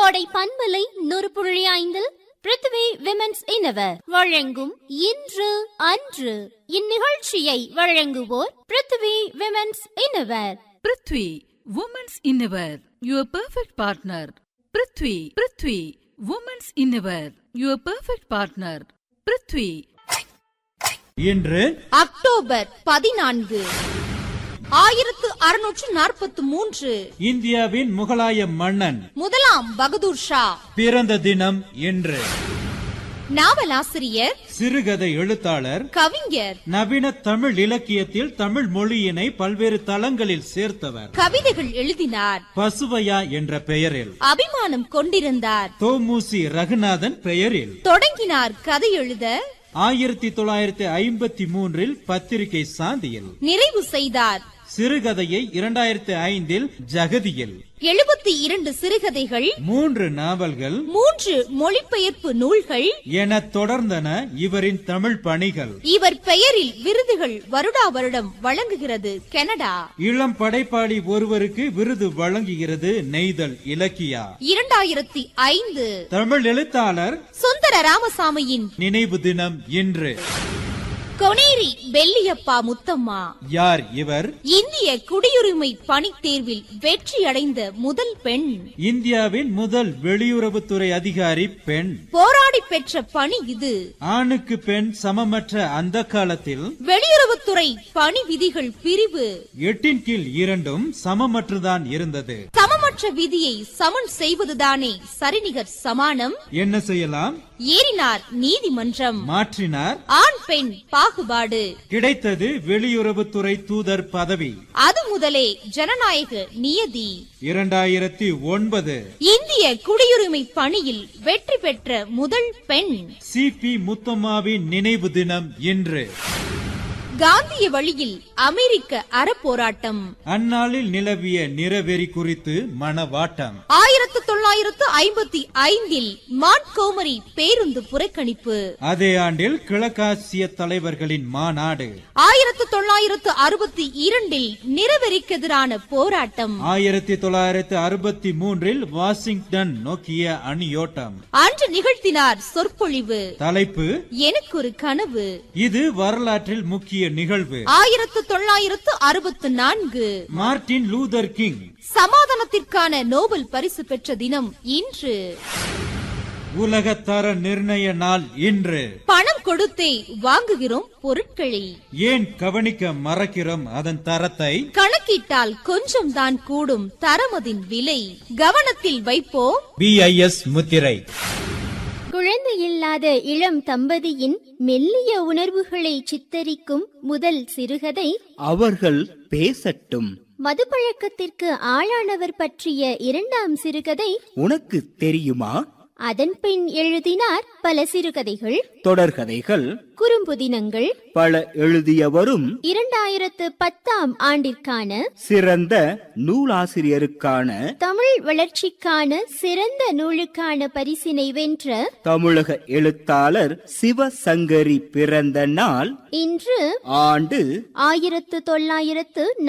கோடை பண்பலை நூறு புள்ளி ஐந்தில் பிருத்வி விமென்ஸ் இன்னவர் வழங்கும் இன்று அன்று இந்நிகழ்ச்சியை வழங்குவோர் Prithvi women's innerwear Prithvi women's innerwear your perfect partner Prithvi Prithvi women's innerwear your perfect partner Prithvi இன்று அக்டோபர் பதினான்கு ஆயிரத்து அறுநூற்று நாற்பத்து மூன்று இந்தியாவின் முகலாய மன்னன் முதலாம் பகதூர் ஷா பிறந்த தினம் இன்று நாவலாசிரியர் சிறுகதை எழுத்தாளர் கவிஞர் நவீன தமிழ் இலக்கியத்தில் தமிழ் மொழியினை பல்வேறு தளங்களில் சேர்த்தவர் கவிதைகள் எழுதினார் பசுவையா என்ற பெயரில் அபிமானம் கொண்டிருந்தார் தோமுசி ரகுநாதன் பெயரில் தொடங்கினார் கதை எழுத ஆயிரத்தி தொள்ளாயிரத்தி ஐம்பத்தி மூன்றில் பத்திரிகை சாந்தியில் நிறைவு செய்தார் சிறுகதையை இரண்டாயிரத்தி ஐந்தில் ஜகதியில் எழுபத்தி இரண்டு சிறுகதைகள் மூன்று நாவல்கள் மூன்று மொழிபெயர்ப்பு நூல்கள் என தொடர்ந்தன இவரின் தமிழ் பணிகள் இவர் பெயரில் விருதுகள் வருடா வருடம் வழங்குகிறது கனடா இளம் படைப்பாளி ஒருவருக்கு விருது வழங்குகிறது நெய்தல் இலக்கியா இரண்டாயிரத்தி ஐந்து தமிழ் எழுத்தாளர் சுந்தர ராமசாமியின் நினைவு தினம் இன்று கொனேரி பெல்லியப்பா முத்தம்மா யார் இவர் இந்திய குடியுரிமை பணித் தேர்வில் வெற்றியடைந்த முதல் பெண் இந்தியாவின் முதல் வெளியுறவுத்துறை அதிகாரி பெண் போராடி பெற்ற பணி இது ஆணுக்கு பெண் சமமற்ற அந்த காலத்தில் வெளியுறவுத்துறை பணி விதிகள் பிரிவு எட்டின் கீழ் இரண்டும் சமமற்றுதான் இருந்தது சமமற்ற விதியை சமன் செய்வதுதானே சரிநிகர் சமானம் என்ன செய்யலாம் ஏறினார் நீதிமன்றம் மாற்றினார் ஆண் பெண் பாகுபாடு கிடைத்தது வெளியுறவுத்துறை தூதர் பதவி அது முதலே ஜனநாயக நியதி இரண்டாயிரத்தி ஒன்பது இந்திய குடியுரிமை பணியில் வெற்றி பெற்ற முதல் பெண் சி பி முத்தம்மாவின் நினைவு தினம் இன்று காந்திய வழியில் அமெரிக்க அறப்போராட்டம் அந்நாளில் நிலவிய நிறவெறி குறித்து மனவாட்டம் ஆயிரத்து தொள்ளாயிரத்து ஐம்பத்தி ஐந்தில் மான்கோமரி பேருந்து புறக்கணிப்பு அதே ஆண்டில் கிழக்காசிய தலைவர்களின் மாநாடு ஆயிரத்து தொள்ளாயிரத்து அறுபத்தி இரண்டில் நிறவெறிக்கெதிரான போராட்டம் ஆயிரத்தி தொள்ளாயிரத்தி அறுபத்தி மூன்றில் வாஷிங்டன் நோக்கிய அணியோட்டம் அன்று நிகழ்த்தினார் சொற்பொழிவு தலைப்பு எனக்கு ஒரு கனவு இது வரலாற்றில் முக்கிய நிகழ்வு ஆயிரத்து தொள்ளாயிரத்து அறுபத்து நான்கு மார்ட்டின் லூதர் கிங் சமாதானத்திற்கான நோபல் பரிசு பெற்ற தினம் இன்று உலகத்தர நிர்ணய நாள் இன்று பணம் கொடுத்தே வாங்குகிறோம் பொருட்களை ஏன் கவனிக்க மறக்கிறோம் அதன் தரத்தை கணக்கிட்டால் கொஞ்சம் தான் கூடும் தரமதின் விலை கவனத்தில் வைப்போம் பிஐஎஸ் முத்திரை குழந்தையில்லாத இளம் தம்பதியின் மெல்லிய உணர்வுகளை சித்தரிக்கும் முதல் சிறுகதை அவர்கள் பேசட்டும் மதுப்பழக்கத்திற்கு ஆளானவர் பற்றிய இரண்டாம் சிறுகதை உனக்கு தெரியுமா அதன் பின் எழுதினார் பல சிறுகதைகள் தொடர்கதைகள் குறும்புதினங்கள் பல எழுதியவரும் இரண்டாயிரத்து பத்தாம் ஆண்டிற்கான சிறந்த நூலாசிரியருக்கான தமிழ் வளர்ச்சிக்கான சிறந்த நூலுக்கான பரிசினை வென்ற தமிழக எழுத்தாளர் சிவசங்கரி பிறந்த நாள் இன்று ஆண்டு ஆயிரத்து தொள்ளாயிரத்து